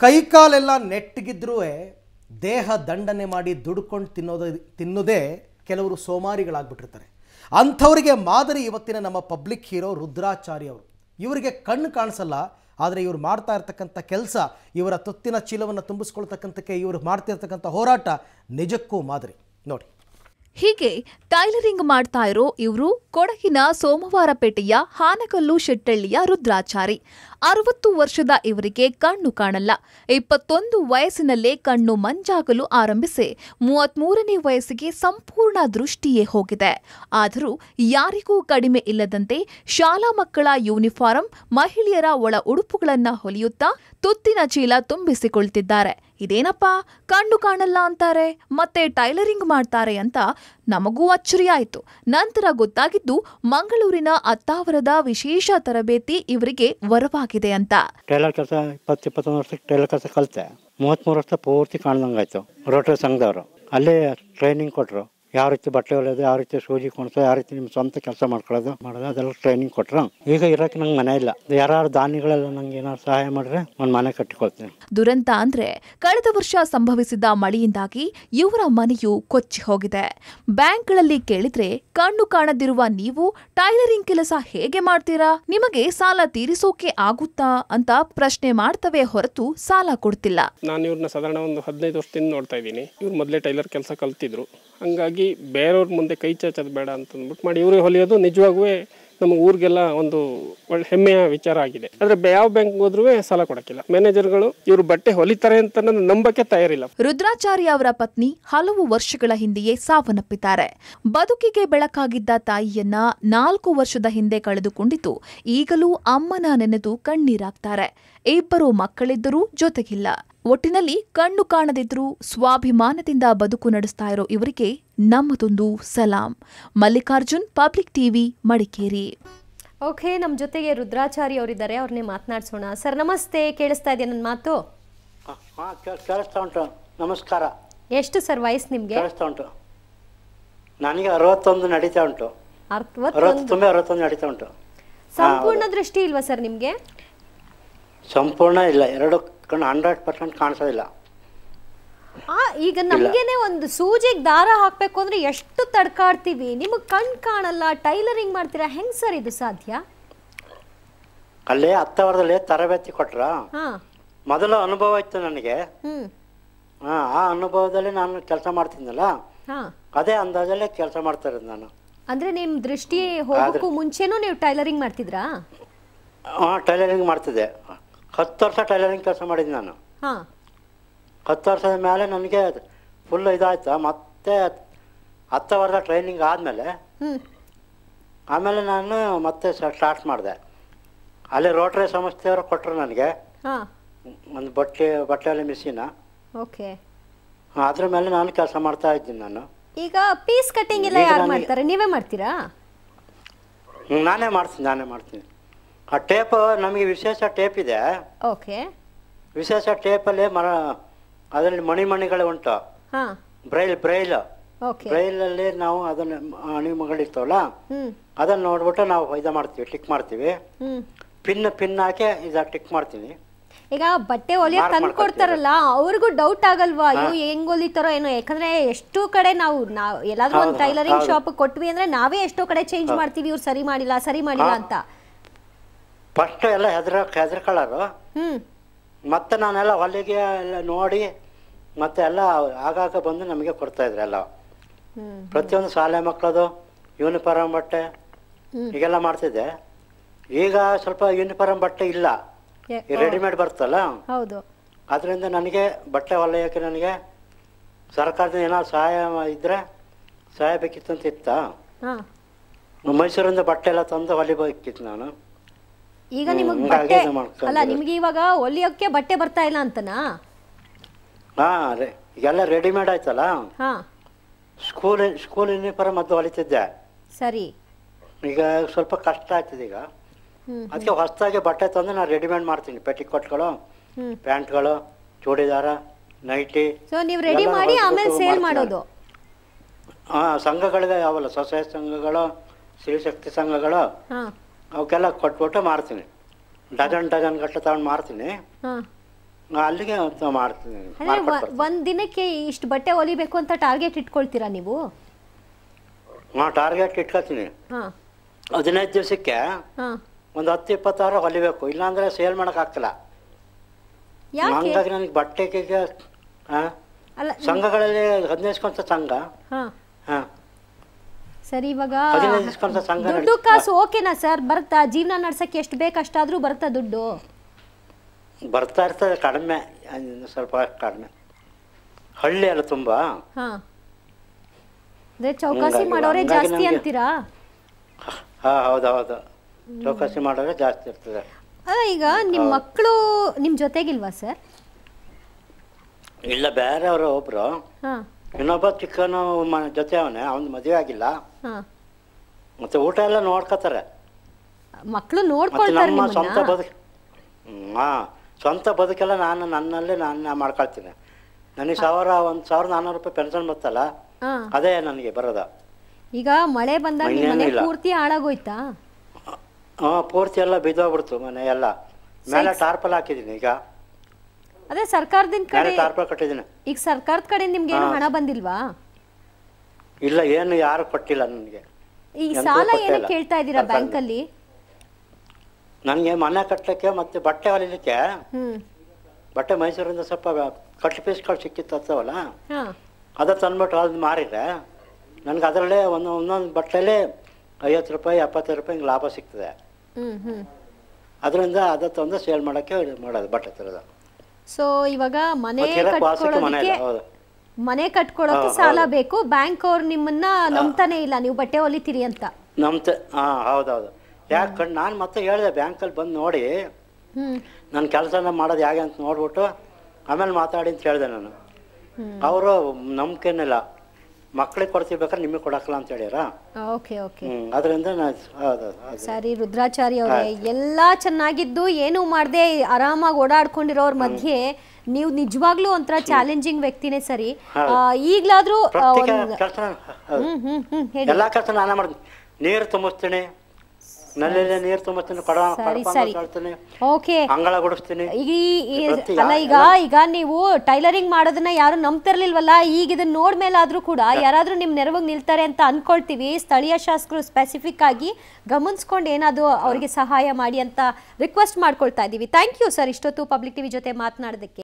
ಕೈಕಾಲೆಲ್ಲ ನೆಟ್ಟಗಿದ್ರೂ ದೇಹ ದಂಡನೆ ಮಾಡಿ ದುಡ್ಕೊಂಡು ತಿನ್ನೋದು ತಿನ್ನೋದೇ ಕೆಲವರು ಸೋಮಾರಿಗಳಾಗ್ಬಿಟ್ಟಿರ್ತಾರೆ ಅಂಥವರಿಗೆ ಮಾದರಿ ಇವತ್ತಿನ ನಮ್ಮ ಪಬ್ಲಿಕ್ ಹೀರೋ ರುದ್ರಾಚಾರಿ ಅವರು ಇವರಿಗೆ ಕಣ್ಣು ಕಾಣಿಸಲ್ಲ ಆದರೆ ಇವ್ರು ಮಾಡ್ತಾ ಇರ್ತಕ್ಕಂಥ ಕೆಲಸ ಇವರ ತೊತ್ತಿನ ಚೀಲವನ್ನು ತುಂಬಿಸ್ಕೊಳ್ತಕ್ಕಂಥಕ್ಕೆ ಇವರು ಮಾಡ್ತಿರ್ತಕ್ಕಂಥ ಹೋರಾಟ ನಿಜಕ್ಕೂ ಮಾದರಿ ನೋಡಿ ಹೀಗೆ ಟೈಲರಿಂಗ್ ಮಾಡ್ತಾ ಇರೋ ಇವರು ಕೊಡಗಿನ ಸೋಮವಾರಪೇಟೆಯ ಹಾನಕಲ್ಲು ಶೆಟ್ಟಳ್ಳಿಯ ರುದ್ರಾಚಾರಿ ಅರವತ್ತು ವರ್ಷದ ಇವರಿಗೆ ಕಣ್ಣು ಕಾಣಲ್ಲ ಇಪ್ಪತ್ತೊಂದು ವಯಸ್ಸಿನಲ್ಲೇ ಕಣ್ಣು ಮಂಜಾಗಲು ಆರಂಭಿಸಿ ಮೂವತ್ಮೂರನೇ ವಯಸ್ಸಿಗೆ ಸಂಪೂರ್ಣ ದೃಷ್ಟಿಯೇ ಹೋಗಿದೆ ಆದರೂ ಯಾರಿಗೂ ಕಡಿಮೆ ಇಲ್ಲದಂತೆ ಶಾಲಾ ಮಕ್ಕಳ ಯೂನಿಫಾರಂ ಮಹಿಳೆಯರ ಒಳ ಉಡುಪುಗಳನ್ನ ಹೊಲಿಯುತ್ತಾ ತುತ್ತಿನ ಚೀಲ ತುಂಬಿಸಿಕೊಳ್ತಿದ್ದಾರೆ ಇದೇನಪ್ಪ ಕಣ್ಣು ಕಾಣಲ್ಲ ಅಂತಾರೆ ಮತ್ತೆ ಟೈಲರಿಂಗ್ ಮಾಡ್ತಾರೆ ಅಂತ ನಮಗೂ ಅಚ್ಚರಿಯಾಯಿತು ನಂತರ ಗೊತ್ತಾಗಿದ್ದು ಮಂಗಳೂರಿನ ಅತ್ತಾವರದ ವಿಶೇಷ ತರಬೇತಿ ಇವರಿಗೆ ವರವಾಗಿದೆ ಅಂತ ಟೈಲರ್ ಕೆಲಸ ಇಪ್ಪತ್ತು ಇಪ್ಪತ್ತೊಂದು ವರ್ಷಕ್ಕೆ ಟೈಲರ್ ಕೆಲಸ ಕಲಿತೆ ಮೂವತ್ತ್ಮೂರು ವರ್ಷ ಪೂರ್ತಿ ಕಾಣ್ದಂಗಾಯ್ತು ರೋಟರಿ ಸಂಘದವರು ಅಲ್ಲೇ ಟ್ರೈನಿಂಗ್ ಕೊಟ್ಟರು ಯಾವ ರೀತಿ ಬಟ್ಟೆ ಹೊಲಿಯೋದು ಯಾವ ರೀತಿ ಸೂಜಿ ಕೊಣಿಸೋದು ಯಾವ ರೀತಿ ನಿಮ್ಮ ಸ್ವಂತ ಕೆಲಸ ಮಾಡ್ಕೊಳ್ಳೋದು ಮಾಡೋದು ಅದೆಲ್ಲ ಟ್ರೈನಿಂಗ್ ಕೊಟ್ರು ಈಗ ಇರೋಕೆ ನಂಗೆ ಮನೆ ಇಲ್ಲ ಯಾರು ದಾನಿಗಳೆಲ್ಲ ನಂಗೆ ಏನಾದ್ರು ಸಹಾಯ ಮಾಡಿದ್ರೆ ಒಂದು ಮನೆ ಕಟ್ಟಿಕೊಳ್ತೀನಿ ದುರಂತ ಅಂದ್ರೆ ಕಳೆದ ವರ್ಷ ಸಂಭವಿಸಿದ ಮಳೆಯಿಂದಾಗಿ ಇವರ ಮನೆಯು ಕೊಚ್ಚಿ ಹೋಗಿದೆ ಬ್ಯಾಂಕ್ಗಳಲ್ಲಿ ಕೇಳಿದ್ರೆ ಕಣ್ಣು ಕಾಣದಿರುವ ನೀವು ಟೈಲರಿಂಗ್ ಕೆಲಸ ಹೇಗೆ ಮಾಡ್ತೀರಾ ನಿಮಗೆ ಸಾಲ ತೀರಿಸೋಕೆ ಆಗುತ್ತಾ ಅಂತ ಪ್ರಶ್ನೆ ಮಾಡ್ತವೆ ಹೊರತು ಸಾಲ ಕೊಡ್ತಿಲ್ಲ ನಾನು ಇವ್ರನ್ನ ಸಾಧಾರಣ ಒಂದು ಹದಿನೈದು ವರ್ಷದಿಂದ ನೋಡ್ತಾ ಇದ್ದೀನಿ ಇವ್ರು ಮೊದಲೇ ಟೈಲರ್ ಕೆಲಸ ಕಲ್ತಿದ್ರು ಹಂಗಾಗಿ ಬೇರೆಯವ್ರ ಮುಂದೆ ಕೈ ಚಾಚೋದು ಬೇಡ ಅಂತ ಅಂದ್ಬಿಟ್ಟು ಮಾಡಿ ಇವರೇ ಹೊಲಿಯೋದು ನಿಜವಾಗೂ ನಮ್ಮ ಊರಿಗೆಲ್ಲ ಒಂದು ಒಳ್ಳೆ ಹೆಮ್ಮೆಯ ವಿಚಾರ ಆಗಿದೆ ಆದರೆ ಯಾವ ಬ್ಯಾಂಕ್ ಹೋದ್ರೂ ಸಾಲ ಕೊಡೋಕ್ಕಿಲ್ಲ ಮ್ಯಾನೇಜರ್ಗಳು ಇವರು ಬಟ್ಟೆ ಹೊಲಿತಾರೆ ಅಂತ ನನ್ನ ನಂಬಕ್ಕೆ ತಯಾರಿಲ್ಲ ರುದ್ರಾಚಾರ್ಯ ಅವರ ಪತ್ನಿ ಹಲವು ವರ್ಷಗಳ ಹಿಂದೆಯೇ ಸಾವನ್ನಪ್ಪಿದ್ದಾರೆ ಬದುಕಿಗೆ ಬೆಳಕಾಗಿದ್ದ ತಾಯಿಯನ್ನ ನಾಲ್ಕು ವರ್ಷದ ಹಿಂದೆ ಕಳೆದುಕೊಂಡಿದ್ದು ಈಗಲೂ ಅಮ್ಮನ ನೆನೆದು ಕಣ್ಣೀರಾಗ್ತಾರೆ ಇಬ್ಬರು ಮಕ್ಕಳಿದ್ದರೂ ಜೊತೆಗಿಲ್ಲ ಒಟ್ಟಿನಲ್ಲಿ ಕಣ್ಣು ಕಾಣದಿದ್ರೂ ಸ್ವಾಭಿಮಾನದಿಂದ ಬದುಕು ನಡೆಸ್ತಾ ಇರೋ ಇವರಿಗೆ ನಮ್ಮದೊಂದು ಸಲಾಂ Mallikarjun public TV Madikeri okay ನಮ್ಮ ಜೊತೆಗೆ ರುದ್ರಾಚಾರಿ ಅವರಿದ್ದಾರೆ ಅವ್ರನ್ನೇ ಮಾತನಾಡ್ಸೋಣ ಸರ್ ನಮಸ್ತೆ ಕೇಳಿಸ್ತಾ ಇದೆಯಾ ನನ್ನ ಮಾತು ಹಾಂ ಕೇಳಿಸ್ತಾ ಉಂಟು ನಮಸ್ಕಾರ ಎಷ್ಟು ಸರ್ ವಯಸ್ಸು ನಿಮಗೆ ಕೇಳಿಸ್ತಾ ಉಂಟು ನನಗೆ ಅರವತ್ತೊಂದು ನಡೀತಾ ಉಂಟು ಅರವತ್ತೊಂದು ಅರವತ್ತು ತುಂಬಿ ಅರವತ್ತೊಂದು ನಡೀತಾ ಉಂಟು ಸಂಪೂರ್ಣ ದೃಷ್ಟಿ ಇಲ್ವಾ ಸರ್ ನಿಮಗೆ ಸಂಪೂರ್ಣ ಇಲ್ಲ ಎರಡು ಕಣ್ಣು ಹಂಡ್ರೆಡ್ ಪರ್ಸೆಂಟ್ ಕಾಣಿಸೋದಿಲ್ಲ ಆ ಈಗ ನಮ್ಗೇನೆ ಒಂದು ಸೂಜಿಗೆ ದಾರ ಹಾಕ್ಬೇಕು ಅಂದ್ರೆ ಎಷ್ಟು ತಡ್ಕಾಡ್ತೀವಿ ನಿಮಗೆ ಕಣ್ ಕಾಣಲ್ಲ ಟೈಲರಿಂಗ್ ಮಾಡ್ತೀರಾ ಹೆಂಗ್ ಸರ್ ಇದು ಸಾಧ್ಯ ಅಲ್ಲೇ ಹತ್ತವರದಲ್ಲಿ ತರಬೇತಿ ಕೊಟ್ರ ಹಾ ಮೊದಲ ಅನುಭವ ಇತ್ತು ನನಗೆ ಹ್ಮ್ ಹಾ ಆ ಅನುಭವದಲ್ಲಿ ನಾನು ಕೆಲಸ ಮಾಡ್ತಿದ್ನಲ್ಲ ಹಾ ಅದೇ ಅಂದಾಜಲ್ಲೇ ಕೆಲಸ ಮಾಡ್ತಾ ಇರೋದು ನಾನು ಅಂದ್ರೆ ನಿಮ್ ದೃಷ್ಟಿ ಹೋಗೋಕ್ಕೂ ಮುಂಚೆನೂ ನೀವು ಟೈಲರಿಂಗ್ ಮಾಡ್ತಿದ್ರಾ ಹಾಂ ಟೈಲರಿಂಗ್ ಮಾಡ್ತಿದ್ದೆ ಹತ್ತು ವರ್ಷ ಟೈಲರಿಂಗ್ ಕೆಲಸ ಮಾಡಿದ್ದೆ ನಾನು ಹಾ ಹತ್ತು ವರ್ಷದ ಮೇಲೆ ನನಗೆ ಫುಲ್ ಇದಾಯ್ತು ಮತ್ತೆ ಹತ್ತು ವರ್ಷ ಟ್ರೈನಿಂಗ್ ಆದಮೇಲೆ ಹ್ಮ್ ಆಮೇಲೆ ನಾನು ಮತ್ತೆ ಸ್ಟಾರ್ಟ್ ಮಾಡಿದೆ ಅಲ್ಲಿ ರೋಟ್ರಿ ಸಂಸ್ಥೆಯವರು ಕೊಟ್ಟರು ನನಗೆ ಹಾ ಒಂದು ಬಟ್ಟೆ ಬಟ್ಟೆಯಲ್ಲಿ ಮಿಷಿನ ಓಕೆ ಅದ್ರ ಮೇಲೆ ನಾನು ಕೆಲಸ ಮಾಡ್ತಾ ಇದ್ದೀನಿ ನಾನು ಈಗ ಪೀಸ್ ಕಟ್ಟಿಂಗ್ ಎಲ್ಲ ಈಗ ಯಾರು ನನಗೆ- ಮಾಡ್ತಾರೆ ನೀವೇ ಮಾಡ್ತೀರಾ ಹ್ಮ್, ನಾನೇ ಮಾಡ್ತೀನಿ ನಾನೇ ಮಾಡ್ತೀನಿ ಆ ಟೇಪ್ ನಮಗೆ ವಿಶೇಷ ಟೇಪ್ ಇದೆ ಓಕೆ ವಿಶೇಷ ಟೇಪಲ್ಲಿ ಮರ ಅದರಲ್ಲಿ ಮಣಿಮಣಿಗಳು ಉಂಟು ಹಾ ಬ್ರೈಲ್ ಬ್ರೈಲ್ ಓಕೆ ಬ್ರೈಲಲ್ಲಿ ನಾವು ಅದನ್ನು ಅಣಿಮಗಳಿರ್ತಾವಲ್ಲ ಹ್ಮ್ ಅದನ್ನು ನೋಡ್ಬಿಟ್ಟು ನಾವು ಇದು ಮಾಡ್ತೀವಿ ಟಿಕ್ ಮಾಡ್ತೀವಿ ಹ್ಮ್ ಪಿನ್ ಪಿನ್ ಹಾಕಿ ಇದು ಟಿಕ್ ಮಾಡ್ತೀನಿ ಈಗ ಬಟ್ಟೆ ಹೊಲಿಯಕ್ Mark ತಂದು ಕೊಡ್ತಾರಲ್ಲ ಅವ್ರಿಗೂ ಡೌಟ್ ಆಗಲ್ವಾ ಅಯ್ಯೋ ಹೆಂಗ್ ಹೊಲಿತಾರೋ ಏನೋ ಯಾಕಂದ್ರೆ ಎಷ್ಟೋ ಕಡೆ ನಾವು ನಾವ್ ಎಲ್ಲಾದ್ರೂ ಒಂದು ಹೌದು, ಟೈಲರಿಂಗ್ ಹೌದು. ಶಾಪ್ ಕೊಟ್ವಿ ಅಂದ್ರೆ ನಾವೇ ಎಷ್ಟೋ ಕಡೆ ಚೇಂಜ್ ಮಾಡ್ತೀವಿ ಇವ್ರು ಸರಿ ಮಾಡಿಲ್ಲ ಸರಿ ಮಾಡಿಲ್ಲ ಅಂತ ಫಸ್ಟ್ ಎಲ್ಲ ಹೆದ್ರ ಹೆದರ್ಕೊಳ್ಳೋರು ಹ್ಮ್ ಮತ್ತೆ ನಾನೆಲ್ಲ ಹೊಲಿಗೆ ಎಲ್ಲ ನೋಡಿ ಮತ್ತೆ ಎಲ್ಲ ಆಗಾಗ ಬಂದು ನಮಗೆ ಕೊಡ್ತಾ ಇದ್ರು ಎಲ್ಲ ಹ್ಮ್ ಪ್ರತಿಯೊಂದು ಶಾಲೆ ಮಕ್ಕಳದು ಯೂನಿಫಾರ್ಮ್ ಬಟ್ಟೆ ಈಗೆಲ್ಲ ಮಾಡ್ತಿದ್ದೆ ಈಗ ಸ್ವಲ್ಪ ಯೂನಿಫಾರ್ಮ್ ಬಟ್ಟೆ ಇಲ್ಲ ಎ- ಈ ರೆಡಿಮೇಡ್ ಬರ್ತಲ್ಲ ಹೌದು ಅದರಿಂದ ನನಗೆ ಬಟ್ಟೆ ಹೊಲಿಯೋಕ್ಕೆ ನನಗೆ ಸರ್ಕಾರದ ಏನಾದ್ರು ಸಹಾಯ ಇದ್ರೆ ಸಹಾಯ ಬೇಕಿತ್ತು ಅಂತ ಇತ್ತಾ ಹಾ ಮೈಸೂರಿಂದ ಬಟ್ಟೆ ಎಲ್ಲ ತಂದು ಹೊಲಿಬೇಕಿತ್ತು ನಾನು ಈಗ ಹ್ಮ್, ನಿಮಗ್ ಹಂಗಾಗಿ ಬಟ್ಟೆ ಇದು ಮಾಡ್ಕೊಂಡಿರೋದು. ಅಲ್ಲ ನಿಮ್ಗೆ ಇವಾಗ ಹೊಲಿಯೋಕೆ ಬಟ್ಟೆ ಬರ್ತಾ ಇಲ್ಲ ಅಂತನಾ ಹಾ ರೇ ಈಗೆಲ್ಲ ರೆಡಿಮೇಡ್ ಆಯ್ತಲ್ಲ ಹಾ ಸ್ಕೂಲ್ ಸ್ಕೂಲ್ ಯೂನಿಫಾರ್ಮ್ ಅದು ಹೊಲಿತಿದ್ದೆ ಸರಿ ಈಗ ಸ್ವಲ್ಪ ಕಷ್ಟ ಆಗ್ತದೆ ಈಗ ಹ್ಮ್ ಅದಕ್ಕೆ ಹೊಸದಾಗಿ ಬಟ್ಟೆ ತಂದು ನಾನು ರೆಡಿಮೇಡ್ ಮಾಡ್ತೀನಿ ಪೆಟಿಕೋಟ್ಗಳು ಹ್ಮ್ ಪ್ಯಾಂಟ್ಗಳು ಚೂಡಿದಾರ ನೈಟಿ ಸೊ ನೀವು ರೆಡಿ ಎಲ್ಲ ಮಾಡಿ ಹೊಲ್ದ್ಬಿಟ್ಟು ಆಮೇಲೆ ಸೇಲ್ ಮಾಡ್ತೀನಿ. ಮಾಡೋದು ಹಾ ಸಂಘಗಳಿಗೆ ಯಾವಲ್ಲ ಸ್ವಸಹಾಯ ಸಂಘಗಳು ಸ್ತ್ರೀಶಕ್ತಿ ಸಂಘಗಳು ಹಾ ಅವಕ್ಕೆಲ್ಲ ಕೊಟ್ಬಿಟ್ಟು ಮಾರ್ತೀನಿ ಡಜನ್ ಡಜನ್ ಗಟ್ಟಲೆ ತಗೊಂಡು ಮಾರ್ತೀನಿ ಹಾ ಅಲ್ಲಿಗೆ ಅಂತ ಮಾಡ್ತೀನಿ ಅಂದ್ರೆ ಮಾಡ್ಕೊಟ್ಟು ವ- ಒಂದ್ ದಿನಕ್ಕೆ ಇಷ್ಟು ಬಟ್ಟೆ ಹೊಲಿಬೇಕು ಅಂತ ಟಾರ್ಗೆಟ್ ಇಟ್ಕೊಳ್ತೀರಾ ನೀವು ಹಾಂ ಟಾರ್ಗೆಟ್ ಇಟ್ಕೊತೀನಿ ಹಾ ಹದಿನೈದು ದಿವಸಕ್ಕೆ ಹಾ ಒಂದು ಹತ್ತು ಇಪ್ಪತ್ತಾರು ಹೊಲಿಬೇಕು ಇಲ್ಲಾಂದ್ರೆ ಸೇಲ್ ಮಾಡೋಕ್ಕಾಗ್ತಿಲ್ಲ ಯಾಕೆ ಹಂಗಾಗಿ ನನಗೆ ಬಟ್ಟೆಗೆ ಹಾಂ ಅಲ್ಲ ಸಂಘಗಳಲ್ಲಿ ಹದಿನೈದು ಸಂಘ ಹಾ ಹಾಂ ಸರಿ ಇವಾಗ ಹದಿನೈದು ದಿವ್ಸಕ್ಕೊಂದ್ಸ ಸಂಘ ದುಡ್ಡು ನಡೀತದೆ. ಕಾಸು ಓಕೆನಾ ಸರ್ ಬರುತ್ತಾ ಜೀವನ ನಡ್ಸಕ್ಕೆ ಎಷ್ಟು ಬೇಕಷ್ಟಾದ್ರೂ ಬರುತ್ತಾ ದುಡ್ಡು ಬರ್ತಾ ಇರ್ತದೆ ಕಡಿಮೆ ಇನ್ನು ಸ್ವಲ್ಪ ಕಡಿಮೆ ಹಳ್ಳಿ ಅಲ್ಲ ತುಂಬ ಹಾ ಅಂದ್ರೆ ಚೌಕಾಸಿ ಹಂಗಾಗಿ- ಮಾಡೋರೆ ಹಂಗಾಗಿ ಜಾಸ್ತಿ ನಮ್ಗೆ- ಅಂತೀರಾ ಹಾಂ ಹೌದು ಹೌದು ಚೌಕಾಸಿ ಮಾಡೋರೆ ಜಾಸ್ತಿ ಇರ್ತದೆ ಅಲ್ಲ ಈಗ ನಿಮ್ಮ ಮಕ್ಕಳು ನಿಮ್ಮ ಜೊತೆಗಿಲ್ವಾ ಸರ್ ಇಲ್ಲ ಬೇರೆಯವರು ಒಬ್ರು ಹಾ ಇನ್ನೊಬ್ಬ ಚಿಕ್ಕನು ಮ ಜೊತೆ ಅವನೇ ಅವ್ನು ಮದುವೆ ಆಗಿಲ್ಲ ಹಾ ಮತ್ತೆ ಊಟ ಎಲ್ಲ ನೋಡ್ಕೋತಾರೆ ಮಕ್ಕಳು ಮತ್ತೆ ನೋಡ್ಕೊಳ್ತಾರೆ ನಮ್ಮ ಸ್ವಂತ ನಿಮ್ಮನ್ನ ಬದುಕು ಹಾಂ ಸ್ವಂತ ಬದುಕೆಲ್ಲ ನಾನು ನನ್ನಲ್ಲೇ ನಾನು ಮಾಡ್ಕೊಳ್ತೀನಿ ನನಗೆ ಸಾವಿರ ಒಂದು ಸಾವಿರದ ನಾನ್ನೂರು ರೂಪಾಯಿ ಪೆನ್ಷನ್ ಬರ್ತಲ್ಲ ಹಾ ಅದೇ ನನಗೆ ಬರೋದು ಈಗ ಮಳೆ ಬಂದಾಗ ನಿಮ್ಮ ಇನ್ನೇನು ಮನೆ ಇಲ್ಲ. ಪೂರ್ತಿ ಹಾಳಾಗೋಯ್ತಾ ಹಾಂ ಪೂರ್ತಿ ಎಲ್ಲ ಬಿದ್ದೋಗ್ಬಿಡ್ತು ಮನೆ ಎಲ್ಲ ಮೇಲೆ ಟಾರ್ಪಲ್ ಹಾಕಿದ್ದೀನಿ ಈಗ ಅದೇ ಸರ್ಕಾರದಿಂದ ಮೇಲೆ ಕಡೆ ಟಾರ್ಪಲ್ ಕಟ್ಟಿದ್ದೀನಿ ಈಗ ಸರ್ಕಾರದ ಕಡೆ ನಿಮ್ಗೆ ಏನು ಹಣ ಬಂದಿಲ್ವಾ ಇಲ್ಲ ಏನು ಯಾರು ಕೊಟ್ಟಿಲ್ಲ ನನಗೆ ಈ ಎಂತೂ ಸಾಲ ಕೊಟ್ಟೇ ಏನಕ್ಕೆ ಇಲ್ಲ. ಕೇಳ್ತಾ ಇದ್ದೀರಾ ಸರ್ಕಾರದಿಂದ. ಬ್ಯಾಂಕಲ್ಲಿ ನನಗೆ ಮನೆ ಕಟ್ಟಲಿಕ್ಕೆ ಮತ್ತೆ ಬಟ್ಟೆ ಹೊಲಿಲಿಕ್ಕೆ ಹ್ಮ್ ಬಟ್ಟೆ ಮೈಸೂರಿಂದ ಸ್ವಲ್ಪ ಕಟ್ ಪೀಸ್ಗಳು ಸಿಕ್ಕಿತ್ತು ಹತ್ತವಲ್ಲ ಹಾ ಅದ ತಂದ್ಬಿಟ್ಟು ಅದು ಮಾರಿದ್ರೆ ನನಗೆ ಅದರಲ್ಲೇ ಒಂದು ಒಂದೊಂದು ಬಟ್ಟೆಲೇ ಐವತ್ತು ರೂಪಾಯಿ ಎಪ್ಪತ್ತೈದು ರೂಪಾಯಿ ಹಿಂಗೆ ಲಾಭ ಸಿಗ್ತದೆ ಹ್ಮ್ ಹ್ಮ್ ಅದರಿಂದ ಅದ ತಂದು ಸೇಲ್ ಮಾಡೋಕ್ಕೆ ಮಾಡೋದು ಬಟ್ಟೆ ತರೋದು ಸೊ ಇವಾಗ ಮನೆ ಮತ್ತೆ ಇರಕ್ಕೆ ವಾಸಕ್ಕೆ ಮನೆ ಇಲ್ಲ ಕಟ್ಕೊಳ್ಳೋದಕ್ಕೆ ಹೌದು ಮನೆ ಕಟ್ಕೊಳ್ಳೋಕೆ ಹಾ, ಸಾಲ ಹೌದು. ಬೇಕು ಬ್ಯಾಂಕ್ ಅವ್ರು ನಿಮ್ಮನ್ನ ನಂಬ್ತಾನೆ ಇಲ್ಲ ನೀವು ಬಟ್ಟೆ ಹೊಲಿತೀರಿ ಅಂತ ನಮ್ಮ ಹಾಂ ಹೌದೌದು ಯಾಕೆ ನಾನು ಮತ್ತೆ ಹೇಳಿದೆ ಬ್ಯಾಂಕಲ್ಲಿ ಬಂದು ನೋಡಿ ಹ್ಮ್ ನನ್ನ ಕೆಲಸನ ಮಾಡೋದು ಹೇಗೆ ಅಂತ ನೋಡ್ಬಿಟ್ಟು ಆಮೇಲೆ ಮಾತಾಡಿ ಅಂತ ಹೇಳಿದೆ ನಾನು ಅವರು ನಂಬಿಕೆನಿಲ್ಲ ಮಕ್ಳಿಗೆ ಕೊಡ್ತೀವಿ ಬೇಕಾದ್ರೆ ನಿಮಗೆ ಕೊಡಕ್ಕಲ್ಲ ಅಂತ ಹೇಳ್ಯಾರ ಓಕೆ ಓಕೆ ಹ್ಞೂ ಅದರಿಂದ ನಾನು ಹೌದು ಹೌದು ಸರಿ ರುದ್ರಾಚಾರಿ ಅವರೇ ಎಲ್ಲಾ ಚೆನ್ನಾಗಿದ್ದು ಏನು ಮಾಡದೆ ಆರಾಮಾಗಿ ಓಡಾಡ್ಕೊಂಡಿರೋರ್ ಮಧ್ಯೆ ನೀವು ನಿಜವಾಗ್ಲೂ ಒಂಥರ ಚಾಲೆಂಜಿಂಗ್ ವ್ಯಕ್ತಿನೇ ಸರಿ ಆ, ಈಗ್ಲಾದ್ರೂ ಆ, ಪ್ರತ್ಯೇಕ ಒಂದ್- ಕೆಲಸ ಹ್ಮ್ ಹ್ಮ್ ಹ್ಮ್ ಹೇಳಿ ಎಲ್ಲ ಕೆಲಸ ನಾನೇ ಮಾಡ್ತೀನಿ ನೀರು ತುಂಬಿಸ್ತೀನಿ ನಲ್ಲಿಗೆ ನೀರು ತುಂಬಿಸ್ತೀನಿ ಕೊಡ ಸರಿ ಕಡ್ಕೊಂಡು ಸರಿ ತೊಳ್ತೀನಿ ಓಕೆ ಅಂಗಳ ಗುಡಿಸ್ತೀನಿ ಈಗ ಈ- ಈ- ಪ್ರತಿ ಅಲ್ಲ ಈಗ ಈಗ ನೀವು ಟೈಲರಿಂಗ್ ಮಾಡೋದನ್ನ ಯಾರು ನಂಬ್ತಿರ್ಲಿಲ್ವಲ್ಲ ಈಗ ಇದನ್ನ ನೋಡ್ಮೇಲಾದ್ರೂ ಕೂಡ ಯಾರಾದ್ರೂ ನಿಮ್ ನೆರವಿಗೆ ನಿಲ್ತಾರೆ ಅಂತ ಅನ್ಕೊಳ್ತೀವಿ ಸ್ಥಳೀಯ ಶಾಸಕರು ಸ್ಪೆಸಿಫಿಕ್ ಆಗಿ ಗಮನಿಸ್ಕೊಂಡು ಏನಾದ್ರು ಅವರಿಗೆ ಸಹಾಯ ಮಾಡಿ ಅಂತ ರಿಕ್ವೆಸ್ಟ್ ಮಾಡ್ಕೊಳ್ತಾ ಇದೀವಿ ಥ್ಯಾಂಕ್ ಯು ಸರ್ ಇಷ್ಟೊತ್ತು ಪಬ್ಲಿಕ್ ಟಿವಿ ಜೊತೆ ಮಾತನಾಡೋದಕ್ಕೆ